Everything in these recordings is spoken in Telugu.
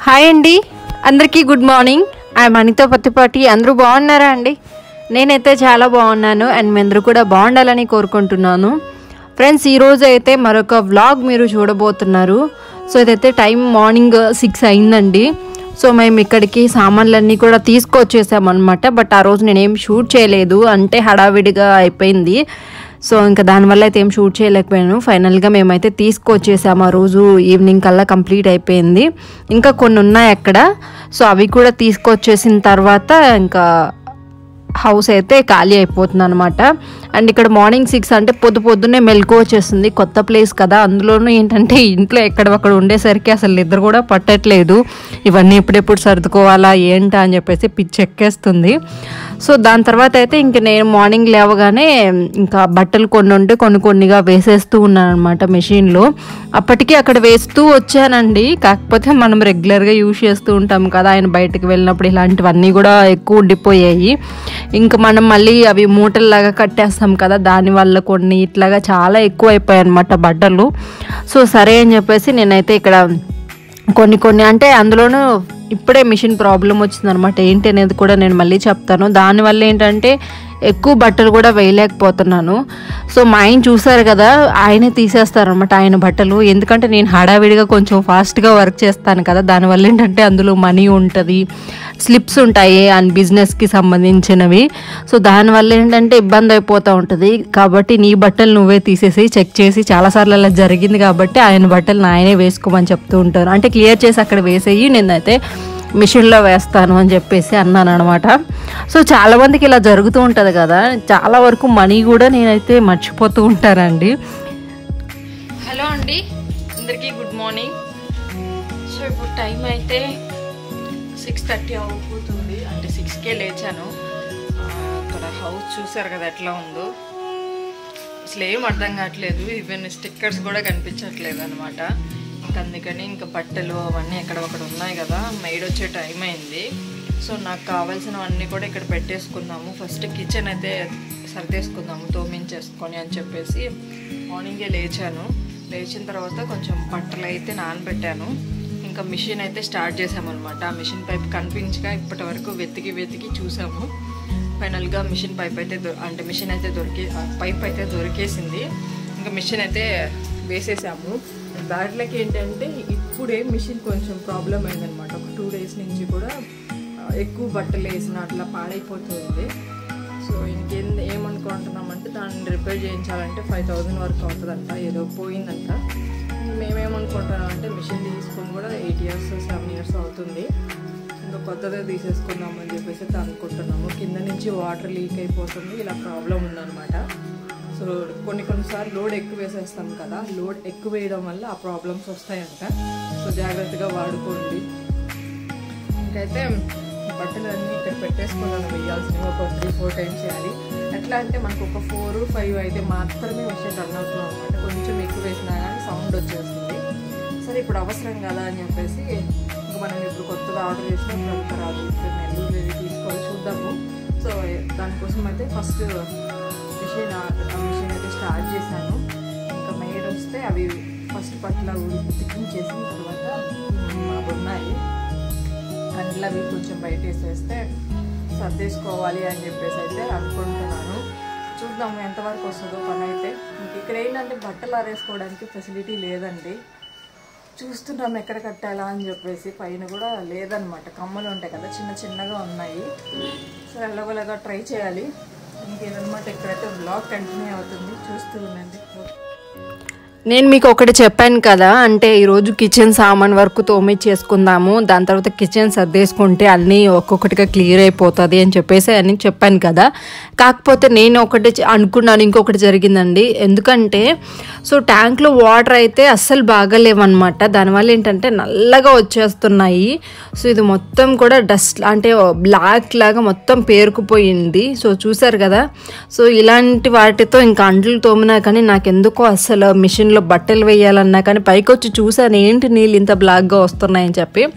హాయ్ అండి అందరికీ good morning I'm Anitha Pattipati అందరూ బాగున్నారా అండి నేనైతే చాలా బాగున్నాను అండ్ మీ అందరూ కూడా బాగుండాలని కోరుకుంటున్నాను ఫ్రెండ్స్ ఈరోజు అయితే మరొక వ్లాగ్ మీరు చూడబోతున్నారు సో ఇదైతే టైం మార్నింగ్ సిక్స్ అయిందండి సో మేము ఇక్కడికి సామాన్లన్నీ కూడా తీసుకొచ్చేసామన్నమాట బట్ ఆ రోజు నేనేం షూట్ చేయలేదు అంటే హడావిడిగా అయిపోయింది సో ఇంకా దానివల్ల అయితే ఏం షూట్ చేయలేకపోయాను ఫైనల్గా మేమైతే తీసుకొచ్చేసాము ఆ రోజు ఈవినింగ్ కల్లా కంప్లీట్ అయిపోయింది ఇంకా కొన్ని ఉన్నాయి అక్కడ సో అవి కూడా తీసుకొచ్చేసిన తర్వాత ఇంకా హౌస్ అయితే ఖాళీ అయిపోతుంది అనమాట అండ్ ఇక్కడ మార్నింగ్ సిక్స్ అంటే పొద్దు పొద్దున్నే మెలకు వచ్చేస్తుంది కొత్త ప్లేస్ కదా అందులోనూ ఏంటంటే ఇంట్లో ఎక్కడొక్కడ ఉండేసరికి అసలు నిద్ర కూడా పట్టట్లేదు ఇవన్నీ ఎప్పుడెప్పుడు సర్దుకోవాలా ఏంటా అని చెప్పేసి పిచ్చి ఎక్కేస్తుంది సో దాని తర్వాత అయితే ఇంక నేను మార్నింగ్ లేవగానే ఇంకా బట్టలు కొన్ని ఉంటే కొన్ని కొన్నిగా వేసేస్తూ ఉన్నాను అనమాట మెషిన్లో అప్పటికి అక్కడ వేస్తూ వచ్చానండి కాకపోతే మనం రెగ్యులర్గా యూజ్ చేస్తూ ఉంటాం కదా ఆయన బయటకు వెళ్ళినప్పుడు ఇలాంటివన్నీ కూడా ఎక్కువ ఉండిపోయాయి ఇంకా మనం మళ్ళీ అవి మూటల్లాగా కట్టేస్తాం కదా దానివల్ల కొన్ని ఇట్లాగా చాలా ఎక్కువ అయిపోయాయి అనమాట బట్టలు సో సరే అని చెప్పేసి నేనైతే ఇక్కడ కొన్ని కొన్ని అంటే అందులోనూ ఇప్పుడే మిషన్ ప్రాబ్లం వచ్చిందనమాట ఏంటి అనేది కూడా నేను మళ్ళీ చెప్తాను దానివల్ల ఏంటంటే ఎక్కువ బట్టలు కూడా వేయలేకపోతున్నాను సో మా ఆయన చూసారు కదా ఆయనే తీసేస్తారనమాట ఆయన బట్టలు ఎందుకంటే నేను హడావిడిగా కొంచెం ఫాస్ట్గా వర్క్ చేస్తాను కదా దానివల్ల ఏంటంటే అందులో మనీ ఉంటుంది స్లిప్స్ ఉంటాయి అండ్ బిజినెస్కి సంబంధించినవి సో దానివల్ల ఏంటంటే ఇబ్బంది అయిపోతూ ఉంటుంది కాబట్టి నీ బట్టలు నువ్వే తీసేసి చెక్ చేసి చాలాసార్లు అలా జరిగింది కాబట్టి ఆయన బట్టలు ఆయనే వేసుకోమని చెప్తూ ఉంటారు అంటే క్లియర్ చేసి అక్కడ వేసేయి నేనైతే మిషన్లో వేస్తాను అని చెప్పేసి అన్నాను అనమాట సో చాలా మందికి ఇలా జరుగుతూ ఉంటుంది కదా చాలా వరకు మనీ కూడా నేనైతే మర్చిపోతూ ఉంటానండి హలో అండి అందరికీ గుడ్ మార్నింగ్ సో ఇప్పుడు టైం అయితే సిక్స్ థర్టీ అవుతుంది అంటే సిక్స్కే లేచాను ఆ, అక్కడ హౌస్ చూసారు కదా ఎట్లా ఉందో అసలు ఏం అర్థం కావట్లేదు ఈవెన్ స్టిక్కర్స్ కూడా కనిపించట్లేదు అనమాట ఇంకా అందుకని ఇంకా బట్టలు అవన్నీ ఎక్కడ ఒకటి ఉన్నాయి కదా మైడ్ వచ్చే టైం అయింది సో నాకు కావాల్సినవన్నీ కూడా ఇక్కడ పెట్టేసుకుందాము ఫస్ట్ కిచెన్ అయితే సర్దేసుకుందాము తోమించేసుకొని అని చెప్పేసి మార్నింగే లేచాను లేచిన తర్వాత కొంచెం బట్టలు అయితే నానబెట్టాను ఇంకా మిషన్ అయితే స్టార్ట్ చేసామన్నమాట ఆ మిషన్ పైప్ కనిపించగా ఇప్పటి వరకు వెతికి వెతికి చూసాము ఫైనల్గా మిషన్ పైప్ అయితే దొ- అంటే మిషన్ అయితే దొరికి ఆ పైప్ అయితే దొరికేసింది ఇంకా మిషన్ అయితే వేసేసాము దాంట్లోకి ఏంటంటే ఇప్పుడే మిషన్ కొంచెం ప్రాబ్లం అయిందనమాట ఒక టూ డేస్ నుంచి కూడా ఆ, ఎక్కువ బట్టలు వేసిన అట్లా పాడైపోతుంది సో ఇంకేం ఏమనుకుంటున్నామంటే దాన్ని రిపేర్ చేయించాలంటే ఫైవ్ థౌజండ్ వరకు అవుతుందంట ఏదో పోయిందంట మేమేమనుకుంటున్నాం అంటే మిషన్ తీసుకొని కూడా ఎయిట్ ఇయర్స్ సెవెన్ ఇయర్స్ అవుతుంది ఇంకా కొత్తదే తీసేసుకుందాం అని చెప్పేసి అయితే అనుకుంటున్నాము కింద నుంచి వాటర్ లీక్ అయిపోతుంది ఇలా ప్రాబ్లం ఉందన్నమాట సో కొన్ని కొన్నిసార్లు లోడ్ ఎక్కువ వేసేస్తాం కదా లోడ్ ఎక్కువ వేయడం వల్ల ఆ ప్రాబ్లమ్స్ వస్తాయంట సో జాగ్రత్తగా వాడుకోండి ఇంకైతే బట్టలు అన్నీ ఇక్కడ పెట్టేసుకున్నాను వేయాల్సినవి ఒక త్రీ ఫోర్ టైమ్స్ వేయాలి ఎట్లా అంటే మనకు ఒక ఫోర్ ఫైవ్ అయితే మాత్రమే మిషన్ రన్ అవుతుంది అనమాట కొంచెం ఎక్కువ వేసినా కానీ సౌండ్ వచ్చేస్తుంది సరే ఇప్పుడు అవసరం కదా అని చెప్పేసి ఇంకా మనం ఇప్పుడు కొత్తగా ఆర్డర్ చేసినప్పుడు అంత రాదు ఇప్పుడు నెల్లూరు వెళ్ళి తీసుకోవాలి చూద్దాము సో దానికోసం అయితే ఫస్ట్ మిషన్ ఆ మిషన్ అయితే స్టార్ట్ చేశాను ఇంకా మేడ్ వస్తే అవి ఫస్ట్ పట్ల ఉతికింగ్ చేసిన తర్వాత మాకు ఉన్నాయి కండ్లు అవి కొంచెం బయట వేసేస్తే సర్దేసుకోవాలి అని చెప్పేసి అయితే అనుకుంటున్నాను చూద్దాము ఎంతవరకు వస్తుందో పని అయితే ఇంక ఇక్కడ ఏంటంటే బట్టలు ఆరేసుకోవడానికి ఫెసిలిటీ లేదండి చూస్తున్నాం ఎక్కడ కట్టాలా అని చెప్పేసి పైన కూడా లేదనమాట కమ్మలు ఉంటాయి కదా చిన్న చిన్నగా ఉన్నాయి సో ఎలాగోలాగా ట్రై చేయాలి ఇంకేదనమాట ఇక్కడైతే బ్లాగ్ కంటిన్యూ అవుతుంది చూస్తూ ఉండండి నేను మీకు ఒకటి చెప్పాను కదా అంటే ఈరోజు కిచెన్ సామాన్ వరకు తోమిచ్చేసుకుందాము దాని తర్వాత కిచెన్ సర్దేసుకుంటే అన్నీ ఒక్కొక్కటిగా క్లియర్ అయిపోతుంది అని చెప్పేసి అని చెప్పాను కదా కాకపోతే నేను ఒకటి చ- అనుకున్నాను ఇంకొకటి జరిగిందండి ఎందుకంటే సో ట్యాంక్లో వాటర్ అయితే అస్సలు బాగాలేవన్నమాట దానివల్ల ఏంటంటే నల్లగా వచ్చేస్తున్నాయి సో ఇది మొత్తం కూడా డస్ట్ అంటే బ్లాక్ లాగా మొత్తం పేరుకుపోయింది సో చూసారు కదా సో ఇలాంటి వాటితో ఇంకా అంట్లు తోమినా కానీ నాకు ఎందుకో అసలు మిషన్లో బట్టలు వేయాలన్నా కానీ పైకి వచ్చి చూసాను ఏంటి నీళ్ళు ఇంత బ్లాక్గా వస్తున్నాయని చెప్పి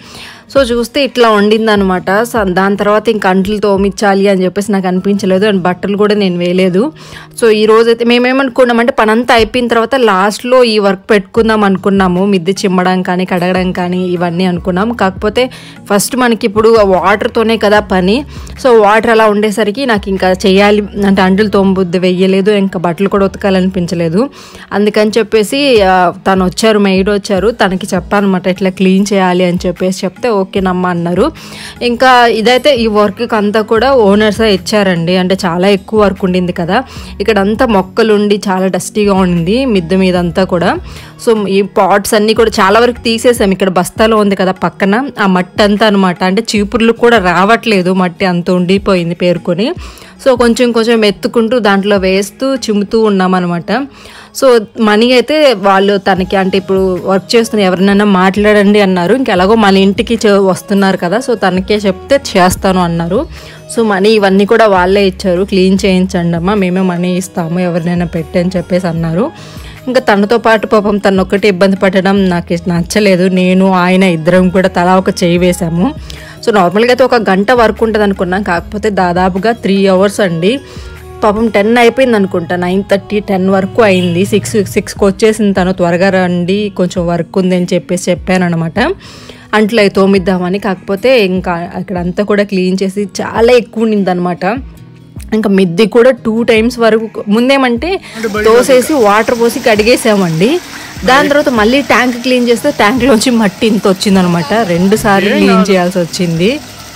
సో చూస్తే ఇట్లా వండిందనమాట సో దాని తర్వాత ఇంక అంట్లు తోమిచ్చాలి అని చెప్పేసి నాకు అనిపించలేదు అండ్ బట్టలు కూడా నేను వేయలేదు సో ఈ రోజు అయితే మేమేమనుకున్నామంటే పనంతా అయిపోయిన తర్వాత లాస్ట్లో ఈ వర్క్ పెట్టుకుందాం అనుకున్నాము మిద్దె చిమ్మడం కానీ కడగడం కానీ ఇవన్నీ అనుకున్నాం కాకపోతే ఫస్ట్ మనకి ఇప్పుడు వాటర్తోనే కదా పని సో వాటర్ అలా ఉండేసరికి నాకు ఇంకా చేయాలి అంటే అంటులు తోమబుద్ధి వెయ్యలేదు ఇంకా బట్టలు కూడా ఉతకాలనిపించలేదు అందుకని చెప్పేసి ఆ, తను వచ్చారు మెయిడ్ వచ్చారు తనకి చెప్పానమాట ఇట్లా క్లీన్ చేయాలి అని చెప్పేసి చెప్తే ఓకేనమ్మా అన్నారు ఇంకా ఇదైతే ఈ వర్క్ అంతా కూడా ఓనర్సే ఇచ్చారండి అంటే చాలా ఎక్కువ వర్క్ ఉండింది కదా ఇక్కడ అంతా మొక్కలు ఉండి చాలా డస్టీగా ఉండింది మిద్దె మీద అంతా కూడా సో ఈ పాట్స్ అన్నీ కూడా చాలా వరకు తీసేసాం ఇక్కడ బస్తాలో ఉంది కదా పక్కన ఆ మట్టి అంతా అనమాట అంటే చీపుర్లు కూడా రావట్లేదు మట్టి అంత ఉండిపోయింది పేరుకొని సో కొంచెం కొంచెం ఎత్తుకుంటూ దాంట్లో వేస్తూ చిమ్ముతూ ఉన్నామన్నమాట సో మనీ అయితే వాళ్ళు తనకి అంటే ఇప్పుడు వర్క్ చేస్తున్న ఎవరినైనా మాట్లాడండి అన్నారు ఇంక ఎలాగో మన ఇంటికి చే- వస్తున్నారు కదా సో తనకే చెప్తే చేస్తాను అన్నారు సో మనీ ఇవన్నీ కూడా వాళ్ళే ఇచ్చారు క్లీన్ చేయించండి అమ్మా మేమే మనీ ఇస్తాము ఎవరినైనా పెట్టి అని చెప్పేసి అన్నారు ఇంకా తనతో పాటు పాపం తను ఒక్కటి ఇబ్బంది పడడం నాకు ఇష్ట- నచ్చలేదు నేను ఆయన ఇద్దరం కూడా తలా ఒక చేయి వేసాము సో నార్మల్గా అయితే ఒక గంట వర్క్ ఉంటుంది అనుకున్నాం కాకపోతే దాదాపుగా త్రీ అవర్స్ అండి పాపం టెన్ అయిపోయింది అనుకుంటా నైన్ థర్టీ టెన్ వరకు అయింది సిక్స్ సిక్స్కి వచ్చేసింది తను త్వరగా రండి కొంచెం వర్క్ ఉంది అని చెప్పేసి చెప్పాను అనమాట అంట్లో అవి తోమిద్దామని కాకపోతే ఇంకా అక్కడ అంతా కూడా క్లీన్ చేసి చాలా ఎక్కువ ఉండింది అనమాట ఇంకా మిద్ది కూడా టూ టైమ్స్ వరకు ముందేమంటే తోసేసి వాటర్ పోసి కడిగేసామండి దాని తర్వాత మళ్ళీ ట్యాంక్ క్లీన్ చేస్తే ట్యాంక్లోంచి మట్టి ఇంత వచ్చిందనమాట రెండు సార్లు క్లీన్ చేయాల్సి వచ్చింది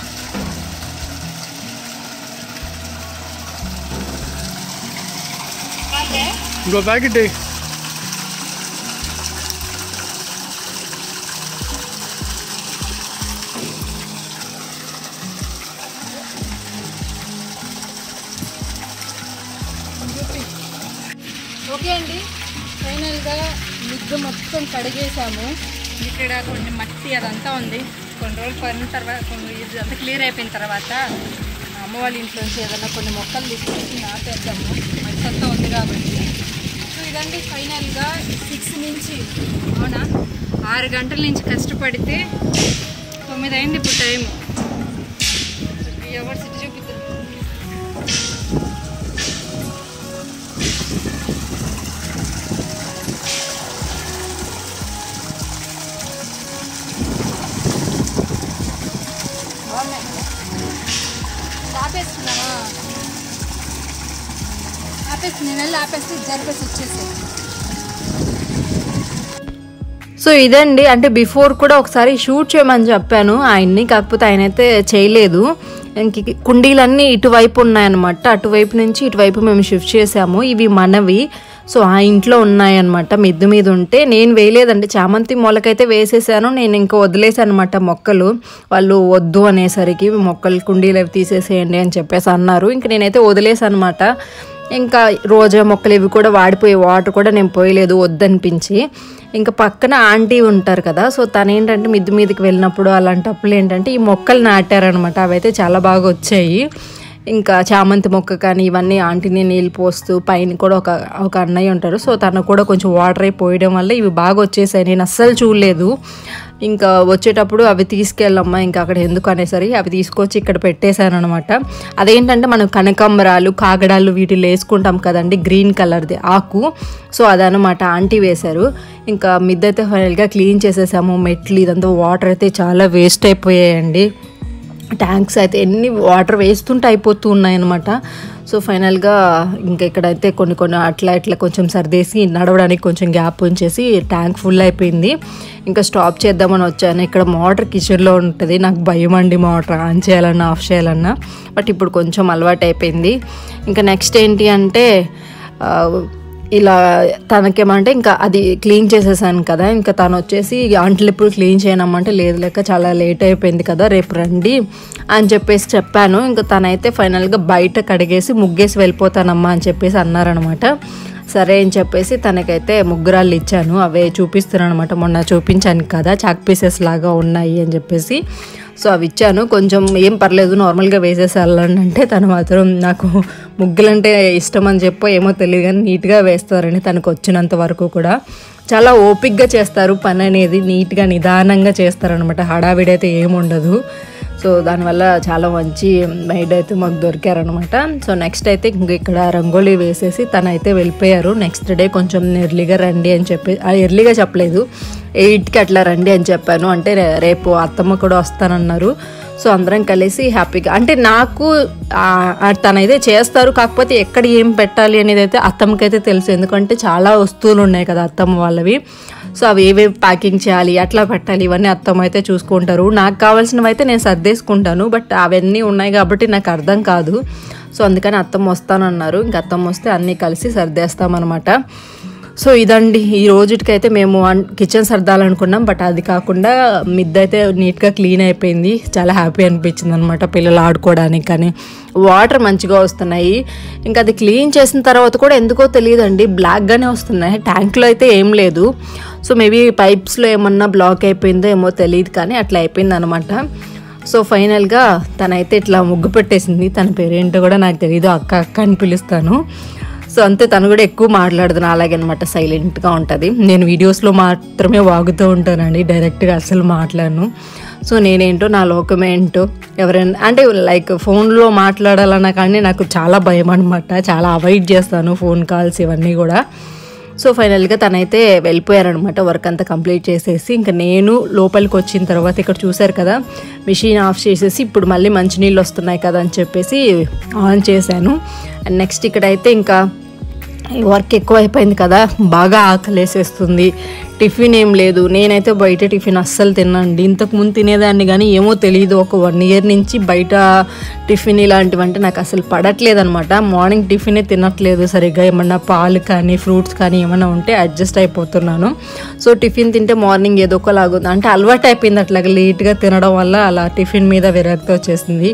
ఇంకో ప్యాకెట్ ఎయ్. ఓకే అండి ఫైనల్గా మిద్దు మొత్తం కడిగేసాము ఇక్కడ కొన్ని మట్టి అదంతా ఉంది కొన్ని రోజులు పడిన తర్వాత కొన్ని ఇది అంతా క్లియర్ అయిపోయిన తర్వాత మా అమ్మ వాళ్ళ ఇంట్లోంచి ఏదైనా కొన్ని మొక్కలు తీసుకొచ్చి నాటేద్దాము మట్టి అంతా ఉంది కాబట్టి సో ఇదండి ఫైనల్గా సిక్స్ నుంచి అవునా ఆరు గంటల నుంచి కష్టపడితే తొమ్మిది అయింది ఇప్పుడు టైం త్రీ అవర్స్ ఇటు చూపిద్దాం బాగున్నాయి ఆపేస్తున్నావా ఆపేసి నేను వెళ్ళి ఆపేసి జరిపేసి వచ్చేసి సో ఇదండి అంటే బిఫోర్ కూడా ఒకసారి షూట్ చేయమని చెప్పాను ఆయన్ని కాకపోతే ఆయన అయితే చేయలేదు ఇంక కుండీలన్నీ ఇటువైపు ఉన్నాయన్నమాట అటువైపు నుంచి ఇటువైపు మేము షిఫ్ట్ చేసాము ఇవి మనవి సో ఆ ఇంట్లో ఉన్నాయన్నమాట మిద్దు మీద ఉంటే నేను వేయలేదండి చామంతి మొలకైతే వేసేసాను నేను ఇంకా వదిలేసాను అనమాట మొక్కలు వాళ్ళు వద్దు అనేసరికి మొక్కలు కుండీలు అవి తీసేసేయండి అని చెప్పేసి అన్నారు ఇంక నేనైతే వదిలేసాను అనమాట ఇంకా రోజా మొక్కలు ఇవి కూడా వాడిపోయే వాటర్ కూడా నేను పోయలేదు వద్దనిపించి ఇంకా పక్కన ఆంటీ ఉంటారు కదా సో తను ఏంటంటే మిద్ది మీదకి వెళ్ళినప్పుడు అలాంటప్పుడు ఏంటంటే ఈ మొక్కలు నాటారనమాట అవైతే చాలా బాగా వచ్చాయి ఇంకా చామంతి మొక్క కానీ ఇవన్నీ ఆంటీని నీళ్ళు పోస్తూ పైన కూడా ఒక ఒక అన్నయ్య ఉంటారు సో తను కూడా కొంచెం వాటర్ అయి పోయడం వల్ల ఇవి బాగా వచ్చేసాయి నేను అస్సలు చూడలేదు ఇంకా వచ్చేటప్పుడు అవి తీసుకెళ్ళమ్మా ఇంకా అక్కడ ఎందుకు అనేసరికి అవి తీసుకొచ్చి ఇక్కడ పెట్టేశాను అనమాట అదేంటంటే మనం కనకాంబరాలు కాగడాలు వీటిలో వేసుకుంటాం కదండి గ్రీన్ కలర్ది ఆకు సో అదనమాట ఆంటీ వేశారు ఇంకా మిద్దైతే ఫైనల్గా క్లీన్ చేసేసాము మెట్లు ఇదంతా వాటర్ అయితే చాలా వేస్ట్ అయిపోయాయండి ట్యాంక్స్ అయితే ఎన్ని వాటర్ వేస్తుంటే అయిపోతూ ఉన్నాయన్నమాట సో ఫైనల్గా ఇంకా ఇక్కడైతే కొన్ని కొన్ని అట్లా ఇట్లా కొంచెం సర్దేసి నడవడానికి కొంచెం గ్యాప్ ఉంచేసి ట్యాంక్ ఫుల్ అయిపోయింది ఇంకా స్టాప్ చేద్దామని వచ్చాను ఇక్కడ మోటార్ కిచెన్లో ఉంటుంది నాకు భయం అండి మోటార్ ఆన్ చేయాలన్నా ఆఫ్ చేయాలన్నా బట్ ఇప్పుడు కొంచెం అలవాటు అయిపోయింది ఇంకా నెక్స్ట్ ఏంటి అంటే ఆ, ఇలా తనకేమంటే ఇంకా అది క్లీన్ చేసేసాను కదా ఇంకా తను వచ్చేసి అంట్లు ఎప్పుడు క్లీన్ చేయనమ్మంటే లేదు లేక చాలా లేట్ అయిపోయింది కదా రేపు రండి అని చెప్పేసి చెప్పాను ఇంకా తనైతే ఫైనల్గా బయట కడిగేసి ముగ్గేసి వెళ్ళిపోతానమ్మా అని చెప్పేసి అన్నారనమాట సరే అని చెప్పేసి తనకైతే ముగ్గురాళ్ళు ఇచ్చాను అవే చూపిస్తున్నాను అనమాట మొన్న చూపించాను కదా చాక్ పీసెస్ లాగా ఉన్నాయి అని చెప్పేసి సో అవి ఇచ్చాను కొంచెం ఏం పర్లేదు నార్మల్గా వేసేసేయాలని అంటే తను మాత్రం నాకు ముగ్గులంటే ఇష్టం అని చెప్పో ఏమో తెలియదు కానీ నీట్గా వేస్తారని తనకు వచ్చినంత వరకు కూడా చాలా ఓపిక్గా చేస్తారు పని అనేది నీట్గా నిదానంగా చేస్తారనమాట హడావిడి అయితే ఏముండదు సో దానివల్ల చాలా మంచి మైడ్ అయితే మాకు దొరికారనమాట సో నెక్స్ట్ అయితే ఇంక ఇక్కడ రంగోలీ వేసేసి తను అయితే వెళ్ళిపోయారు నెక్స్ట్ డే కొంచెం ఎర్లీగా రండి అని చెప్పి ఆ, ఎర్లీగా చెప్పలేదు ఎయిట్కి అట్లా రండి అని చెప్పాను అంటే రే- రేపు అత్తమ్మ కూడా వస్తానన్నారు సో అందరం కలిసి హ్యాపీగా అంటే నాకు ఆ, ఆ, తనైతే చేస్తారు కాకపోతే ఎక్కడ ఏం పెట్టాలి అనేది అయితే అత్తమ్మకైతే తెలుసు ఎందుకంటే చాలా వస్తువులు ఉన్నాయి కదా అత్తమ్మ వాళ్ళవి సో అవి ఏవేవి ప్యాకింగ్ చేయాలి అట్లా పెట్టాలి ఇవన్నీ అత్తమ్మ అయితే చూసుకుంటారు నాకు కావాల్సినవి అయితే నేను సర్దేసుకుంటాను బట్ అవన్నీ ఉన్నాయి కాబట్టి నాకు అర్థం కాదు సో అందుకని అత్తమ్మ వస్తానన్నారు ఇంక అత్తమ్మ వస్తే అన్నీ కలిసి సర్దేస్తామన్నమాట సో ఇదండి ఈ రోజుటికైతే మేము అన్- కిచెన్ సర్దాలనుకున్నాం బట్ అది కాకుండా మిద్ద అయితే నీట్గా క్లీన్ అయిపోయింది చాలా హ్యాపీ అనిపించింది అనమాట పిల్లలు ఆడుకోవడానికి కానీ వాటర్ మంచిగా వస్తున్నాయి ఇంకా అది క్లీన్ చేసిన తర్వాత కూడా ఎందుకో తెలియదండి బ్లాక్గానే వస్తున్నాయి ట్యాంక్లో అయితే ఏం లేదు సో మేబీ పైప్స్లో ఏమన్నా బ్లాక్ అయిపోయిందో ఏమో తెలియదు కానీ అట్లా అయిపోయింది అనమాట సో ఫైనల్గా తనైతే ఇట్లా ముగ్గు పెట్టేసింది తన పేరేంటో కూడా నాకు తెలియదు అక్క అక్క అని పిలుస్తాను సో అంతే తను కూడా ఎక్కువ మాట్లాడదు అలాగే అనమాట సైలెంట్గా ఉంటుంది నేను వీడియోస్లో మాత్రమే వాగుతూ ఉంటానండి డైరెక్ట్గా అసలు మాట్లాడను సో నేనేంటో నా లోకం ఏంటో ఎవరైనా అంటే లైక్ ఫోన్లో మాట్లాడాలన్నా కానీ నాకు చాలా భయం అనమాట చాలా అవాయిడ్ చేస్తాను ఫోన్ కాల్స్ ఇవన్నీ కూడా సో ఫైనల్గా తనైతే వెళ్ళిపోయారనమాట వర్క్ అంతా కంప్లీట్ చేసేసి ఇంకా నేను లోపలికి వచ్చిన తర్వాత ఇక్కడ చూశారు కదా మిషన్ ఆఫ్ చేసేసి ఇప్పుడు మళ్ళీ మంచినీళ్ళు వస్తున్నాయి కదా అని చెప్పేసి ఆన్ చేశాను అండ్ నెక్స్ట్ ఇక్కడైతే ఇంకా వర్క్ ఎక్కువ అయిపోయింది కదా బాగా ఆకలేసేస్తుంది టిఫిన్ ఏం లేదు నేనైతే బయట టిఫిన్ అస్సలు తినండి ఇంతకు ముందు తినేదాన్ని కానీ ఏమో తెలియదు ఒక వన్ ఇయర్ నుంచి బయట టిఫిన్ ఇలాంటివంటే నాకు అసలు పడట్లేదు అనమాట మార్నింగ్ టిఫినే తినట్లేదు సరిగ్గా ఏమన్నా పాలు కానీ ఫ్రూట్స్ కానీ ఏమైనా ఉంటే అడ్జస్ట్ అయిపోతున్నాను సో టిఫిన్ తింటే మార్నింగ్ ఏదో ఒకలాగుంది అంటే అలవాటు అయిపోయింది అట్లాగా లేట్గా తినడం వల్ల అలా టిఫిన్ మీద విరక్తి వచ్చేసింది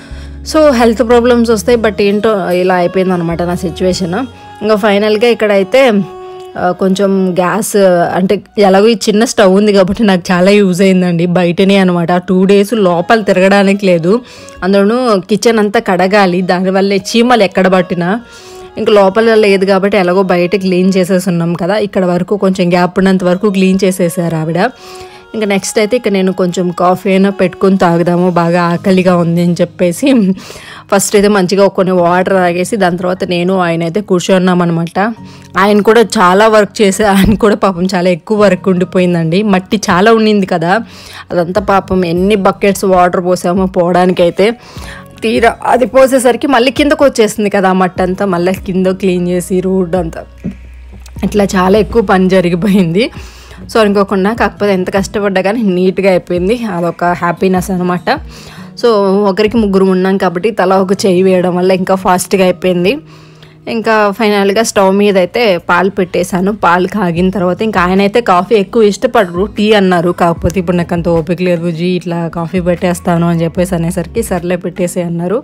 సో హెల్త్ ప్రాబ్లమ్స్ వస్తాయి బట్ ఏంటో ఇలా అయిపోయింది అనమాట నా సిచ్యువేషన్ ఇంకా ఫైనల్గా ఇక్కడైతే ఆ, కొంచెం గ్యాస్ అంటే ఎలాగో ఈ చిన్న స్టవ్ ఉంది కాబట్టి నాకు చాలా యూజ్ అయిందండి బయటనే అనమాట టూ డేస్ లోపల తిరగడానికి లేదు అందులోనూ కిచెన్ అంతా కడగాలి దానివల్ల చీమలు ఎక్కడ పట్టినా ఇంకా లోపల లేదు కాబట్టి ఎలాగో బయట క్లీన్ చేసేసి ఉన్నాం కదా ఇక్కడ వరకు కొంచెం గ్యాప్ ఉన్నంత వరకు క్లీన్ చేసేసారు ఆవిడ ఇంకా నెక్స్ట్ అయితే ఇక నేను కొంచెం కాఫీ అయినా పెట్టుకొని తాగుదాము బాగా ఆకలిగా ఉంది అని చెప్పేసి ఫస్ట్ అయితే మంచిగా కొన్ని వాటర్ తాగేసి దాని తర్వాత నేను ఆయన అయితే కూర్చున్నాం అనమాట ఆయన కూడా చాలా వర్క్ చేసే ఆయన కూడా పాపం చాలా ఎక్కువ వర్క్ ఉండిపోయిందండి మట్టి చాలా ఉండింది కదా అదంతా పాపం ఎన్ని బకెట్స్ వాటర్ పోసామో పోవడానికైతే తీరా అది పోసేసరికి మళ్ళీ కిందకు వచ్చేసింది కదా ఆ మట్టి అంతా మళ్ళీ కింద క్లీన్ చేసి రోడ్ అంతా ఇట్లా చాలా ఎక్కువ పని జరిగిపోయింది సో అనుకోకుండా కాకపోతే ఎంత కష్టపడ్డా కానీ నీట్గా అయిపోయింది అదొక హ్యాపీనెస్ అనమాట సో ఒకరికి ముగ్గురు ఉన్నాం కాబట్టి తల ఒక చేయి వేయడం వల్ల ఇంకా ఫాస్ట్గా అయిపోయింది ఇంకా ఫైనల్గా స్టవ్ మీద అయితే పాలు పెట్టేశాను పాలు కాగిన తర్వాత ఇంకా ఆయన అయితే కాఫీ ఎక్కువ ఇష్టపడరు టీ అన్నారు కాకపోతే ఇప్పుడు నాకు అంత ఓపిక లేదు బుజ్జి ఇట్లా కాఫీ పెట్టేస్తాను అని చెప్పేసి అనేసరికి సర్లే పెట్టేసి అన్నారు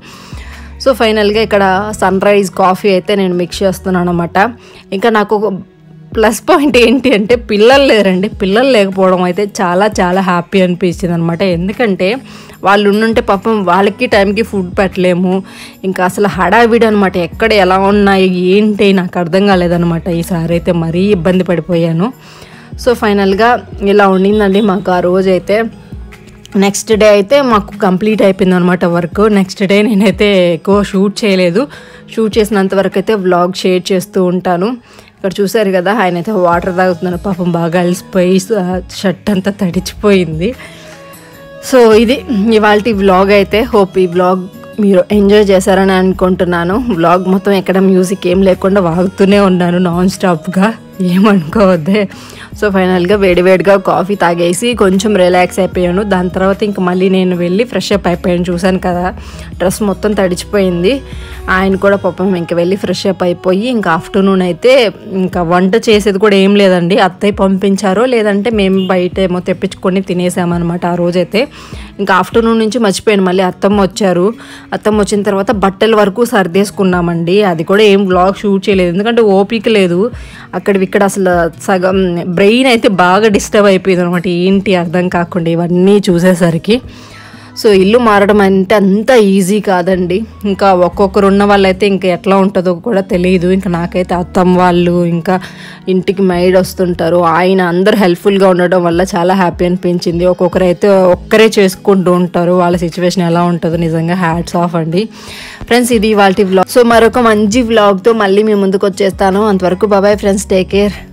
సో ఫైనల్గా ఇక్కడ సన్ రైజ్ కాఫీ అయితే నేను మిక్స్ చేస్తున్నాను అనమాట ఇంకా నాకు ఒక ప్లస్ పాయింట్ ఏంటి అంటే పిల్లలు లేరండి పిల్లలు లేకపోవడం అయితే చాలా చాలా హ్యాపీ అనిపించింది అనమాట ఎందుకంటే వాళ్ళు ఉండుంటే పాపం వాళ్ళకి టైంకి ఫుడ్ పెట్టలేము ఇంకా అసలు హడావిడి అనమాట ఎక్కడ ఎలా ఉన్నాయి ఏంటి నాకు అర్థం కాలేదనమాట ఈసారి అయితే మరీ ఇబ్బంది పడిపోయాను సో ఫైనల్గా ఇలా ఉండిందండి మాకు ఆ రోజు అయితే నెక్స్ట్ డే అయితే మాకు కంప్లీట్ అయిపోయింది అనమాట వర్క్ నెక్స్ట్ డే నేనైతే ఎక్కువ షూట్ చేయలేదు షూట్ చేసినంత వరకు అయితే వ్లాగ్ షేర్ చేస్తూ ఉంటాను ఇక్కడ చూసారు కదా ఆయన అయితే వాటర్ తాగుతున్నారు పాపం బాగా అలసిపోయి షర్ట్ అంతా తడిచిపోయింది సో ఇది ఇవాళ వ్లాగ్ అయితే హోప్ ఈ వ్లాగ్ మీరు ఎంజాయ్ చేశారని అనుకుంటున్నాను వ్లాగ్ మొత్తం ఎక్కడ మ్యూజిక్ ఏం లేకుండా వాగుతూనే ఉన్నాను నాన్ స్టాప్గా ఏమనుకోవద్దే సో ఫైనల్గా వేడివేడిగా కాఫీ తాగేసి కొంచెం రిలాక్స్ అయిపోయాను దాని తర్వాత ఇంక మళ్ళీ నేను వెళ్ళి ఫ్రెష్ అప్ అయిపోయాను చూశాను కదా డ్రెస్ మొత్తం తడిచిపోయింది ఆయన కూడా పాపం ఇంక వెళ్ళి ఫ్రెష్ అప్ అయిపోయి ఇంకా ఆఫ్టర్నూన్ అయితే ఇంకా వంట చేసేది కూడా ఏం లేదండి అత్తయ్య పంపించారో లేదంటే మేము బయట ఏమో తెప్పించుకొని తినేసామన్నమాట ఆ రోజైతే ఇంకా ఆఫ్టర్నూన్ నుంచి మర్చిపోయాను మళ్ళీ అత్తమ్మ వచ్చారు అత్తమ్మ వచ్చిన తర్వాత బట్టల వరకు సర్దేసుకున్నామండి అది కూడా ఏం బ్లాగ్ షూట్ చేయలేదు ఎందుకంటే ఓపిక లేదు అక్కడ ఇక్కడ అసలు సగం బ్రెయిన్ అయితే బాగా డిస్టర్బ్ అయిపోయింది అనమాట ఏంటి అర్థం కాకుండా ఇవన్నీ చూసేసరికి సో ఇల్లు మారడం అంటే అంత ఈజీ కాదండి ఇంకా ఒక్కొక్కరు ఉన్న వాళ్ళైతే ఇంకా ఎట్లా ఉంటుందో కూడా తెలియదు ఇంకా నాకైతే అత్తమ్మ వాళ్ళు ఇంకా ఇంటికి మైడ్ వస్తుంటారు ఆయన అందరూ హెల్ప్ఫుల్గా ఉండడం వల్ల చాలా హ్యాపీ అనిపించింది ఒక్కొక్కరు అయితే ఒక్కరే చేసుకుంటూ ఉంటారు వాళ్ళ సిచ్యువేషన్ ఎలా ఉంటుందో నిజంగా హ్యాట్స్ ఆఫ్ అండి ఫ్రెండ్స్ ఇది వాళ్ళ వ్లాగ్ సో మరొక మంచి వ్లాగ్తో మళ్ళీ మీ ముందుకు వచ్చేస్తాను అంతవరకు బాబాయ్ ఫ్రెండ్స్ టేక్ కేర్